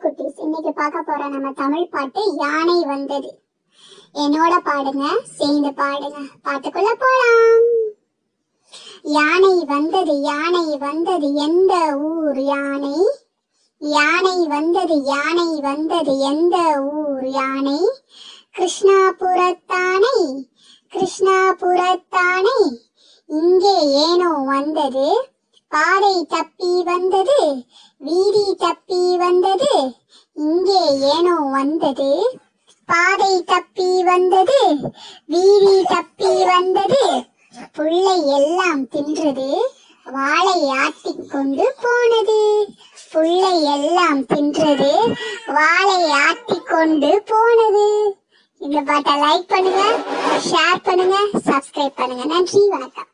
குட்டீஸ் இன்னைக்கு பார்க்க போற நம்ம தமிழ் பாட்டு யானை வந்தது என்னோட பாடுங்க சேர்ந்து பாடுங்க பாட்டுக்குள்ள போலாம் யானை வந்தது யானை வந்தது எந்த ஊர் யானை யானை வந்தது யானை வந்தது எந்த ஊர் யானை கிருஷ்ணாபுரத்தானை கிருஷ்ணாபுரத்தானை இங்கே ஏனோ வந்தது பாதை தப்பி வந்தது வீதி தப்பி வந்தது இங்கே ஏனோ வந்தது பாதை தப்பி வந்தது வீதி தப்பி வந்தது புல்லை எல்லாம் தின்றது வாளை ஆட்டிக் கொண்டு போனது புல்லை எல்லாம் தின்றது வாளை ஆட்டிக் கொண்டு போனது இந்த பாட்டை லைக் பண்ணுங்க ஷேர் பண்ணுங்க சப்ஸ்கிரைப் பண்ணுங்க நன்றி வணக்கம்